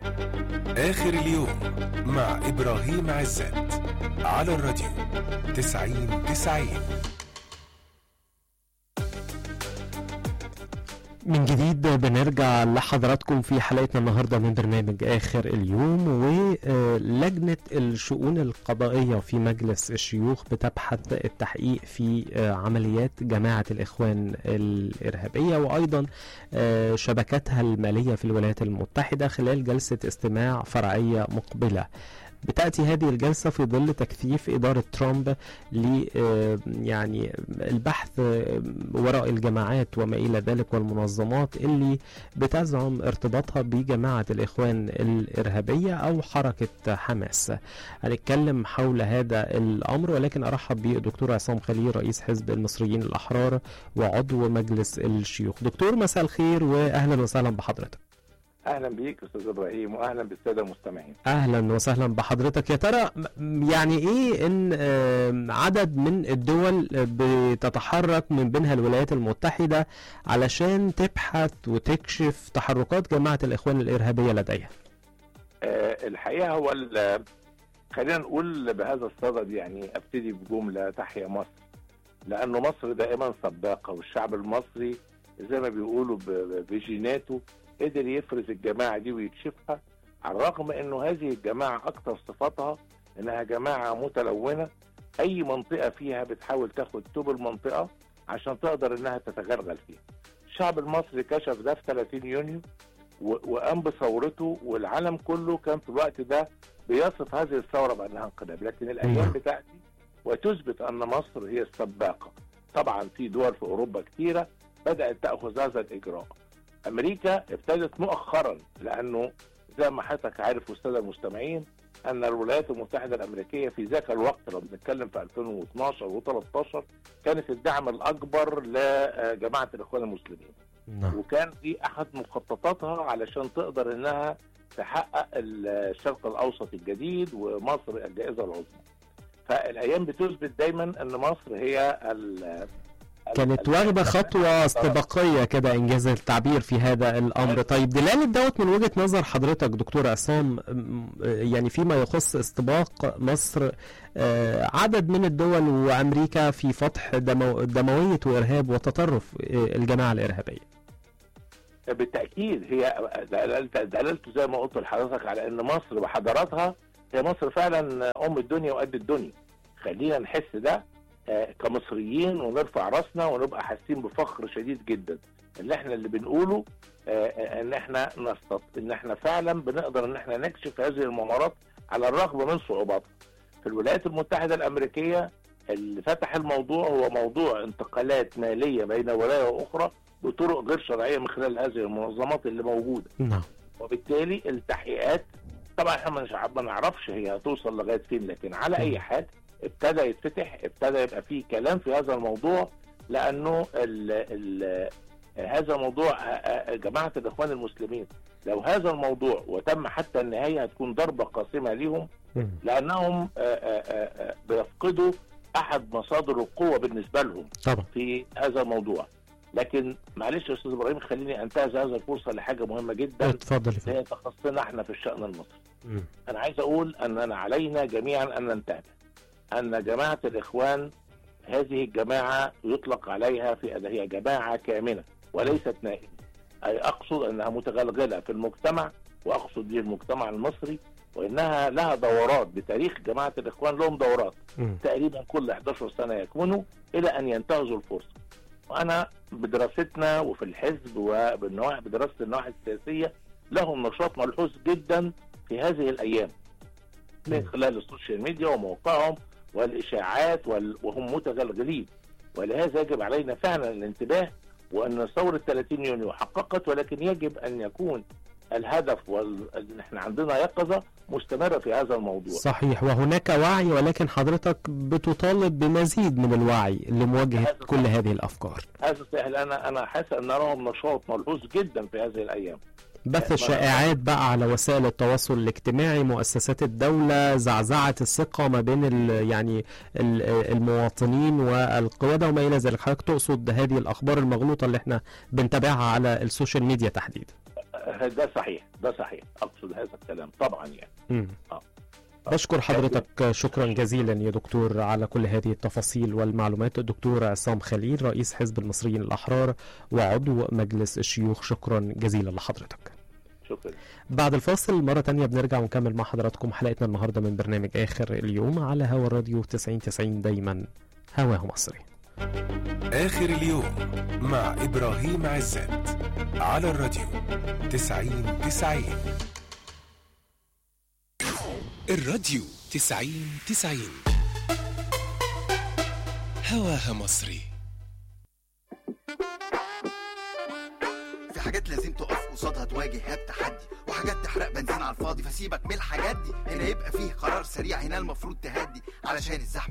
آخر اليوم مع إبراهيم عزت على الراديو تسعين تسعين من جديد بنرجع لحضراتكم في حلقتنا النهارده من برنامج اخر اليوم ولجنه الشؤون القضائيه في مجلس الشيوخ بتبحث التحقيق في عمليات جماعه الاخوان الارهابيه وايضا شبكاتها الماليه في الولايات المتحده خلال جلسه استماع فرعيه مقبله. بتأتي هذه الجلسة في ظل تكثيف إدارة ترامب ل يعني البحث وراء الجماعات وما إلى ذلك والمنظمات اللي بتزعم ارتباطها بجماعة الإخوان الإرهابية أو حركة حماس هنتكلم حول هذا الأمر ولكن أرحب بالدكتور عصام خليل رئيس حزب المصريين الأحرار وعضو مجلس الشيوخ دكتور مساء الخير وأهلا وسهلا بحضرتك اهلا بيك استاذ ابراهيم واهلا بالساده المستمعين اهلا وسهلا بحضرتك يا ترى يعني ايه ان عدد من الدول بتتحرك من بينها الولايات المتحده علشان تبحث وتكشف تحركات جماعه الاخوان الارهابيه لديها أه الحقيقه هو خلينا نقول بهذا الصدد يعني ابتدي بجمله تحيا مصر لانه مصر دائما سباقه والشعب المصري زي ما بيقولوا بجيناته قدر يفرز الجماعة دي ويكشفها على الرغم انه هذه الجماعة اكثر صفاتها انها جماعة متلونة اي منطقة فيها بتحاول تاخد توب المنطقة عشان تقدر انها تتغلغل فيها الشعب المصري كشف ده في 30 يونيو وقام بثورته والعالم كله كان في الوقت ده بيصف هذه الثورة بانها انقلاب لكن الايام بتاتي وتثبت ان مصر هي السباقة طبعا في دول في اوروبا كثيرة بدأت تأخذ هذا الإجراء امريكا ابتدت مؤخرا لانه زي ما حضرتك عارف والساده المستمعين ان الولايات المتحده الامريكيه في ذاك الوقت لو بنتكلم في 2012 و13 كانت الدعم الاكبر لجماعه الاخوان المسلمين. نعم. وكان دي احد مخططاتها علشان تقدر انها تحقق الشرق الاوسط الجديد ومصر الجائزه العظمى. فالايام بتثبت دايما ان مصر هي كانت واخدة خطوة استباقية كده إنجاز التعبير في هذا الأمر طيب دلالة دوت من وجهة نظر حضرتك دكتور عصام يعني فيما يخص استباق مصر عدد من الدول وأمريكا في فتح دمو دموية وإرهاب وتطرف الجماعة الإرهابية بالتأكيد هي دلالته زي ما قلت لحضرتك على أن مصر وحضاراتها هي مصر فعلا أم الدنيا وقد الدنيا خلينا نحس ده كمصريين ونرفع راسنا ونبقى حاسين بفخر شديد جدا ان احنا اللي بنقوله ان احنا نستط ان احنا فعلا بنقدر ان احنا نكشف هذه الممارات على الرغم من صعوباتها. في الولايات المتحده الامريكيه اللي فتح الموضوع هو موضوع انتقالات ماليه بين ولايه واخرى بطرق غير شرعيه من خلال هذه المنظمات اللي موجوده. نعم. وبالتالي التحقيقات طبعا احنا ما نعرفش هي هتوصل لغايه فين لكن على اي حال ابتدى يتفتح ابتدى يبقى فيه كلام في هذا الموضوع لانه ال ال هذا موضوع جماعه الاخوان المسلمين لو هذا الموضوع وتم حتى النهايه هتكون ضربه قاسمه ليهم لانهم بيفقدوا احد مصادر القوه بالنسبه لهم طبعا. في هذا الموضوع لكن معلش يا استاذ ابراهيم خليني انتهز هذه الفرصه لحاجه مهمه جدا اتفضل هي تخصنا احنا في الشان المصري انا عايز اقول اننا علينا جميعا ان ننتبه ان جماعه الاخوان هذه الجماعه يطلق عليها في ان هي جماعه كامنه وليست نائمه اي اقصد انها متغلغله في المجتمع واقصد به المجتمع المصري وانها لها دورات بتاريخ جماعه الاخوان لهم دورات م. تقريبا كل 11 سنه يكمنوا الى ان ينتهزوا الفرصه وانا بدراستنا وفي الحزب وبالنواحي بدراسه النواحي السياسيه لهم نشاط ملحوظ جدا في هذه الايام من خلال السوشيال ميديا وموقعهم والاشاعات وال... وهم متغلغلين ولهذا يجب علينا فعلا الانتباه وان ثوره 30 يونيو حققت ولكن يجب ان يكون الهدف وان احنا عندنا يقظه مستمره في هذا الموضوع صحيح وهناك وعي ولكن حضرتك بتطالب بمزيد من الوعي لمواجهه كل هذه الافكار هذا سهل انا انا حاسس ان لهم نشاط ملحوظ جدا في هذه الايام بث الشائعات بقى على وسائل التواصل الاجتماعي مؤسسات الدولة زعزعة الثقة ما بين ال يعني ال المواطنين والقيادة وما إلى ذلك حضرتك تقصد هذه الأخبار المغلوطة اللي احنا بنتابعها على السوشيال ميديا تحديدا آه، ده صحيح ده صحيح اقصد هذا الكلام طبعا يعني مم. آه. بشكر حضرتك شكرا جزيلا يا دكتور على كل هذه التفاصيل والمعلومات الدكتور عصام خليل رئيس حزب المصريين الأحرار وعضو مجلس الشيوخ شكرا جزيلا لحضرتك شكرا بعد الفاصل مرة تانية بنرجع ونكمل مع حضراتكم حلقتنا النهاردة من برنامج آخر اليوم على هوا الراديو 90 90 دايما هواه مصري آخر اليوم مع إبراهيم عزت على الراديو تسعين تسعين الراديو تسعين تسعين هواها مصري في حاجات لازم تقف قصادها تواجه التحدي وحاجات تحرق بنزين على الفاضي فسيبك من الحاجات دي هنا يبقى فيه قرار سريع هنا المفروض تهدي علشان الزحمه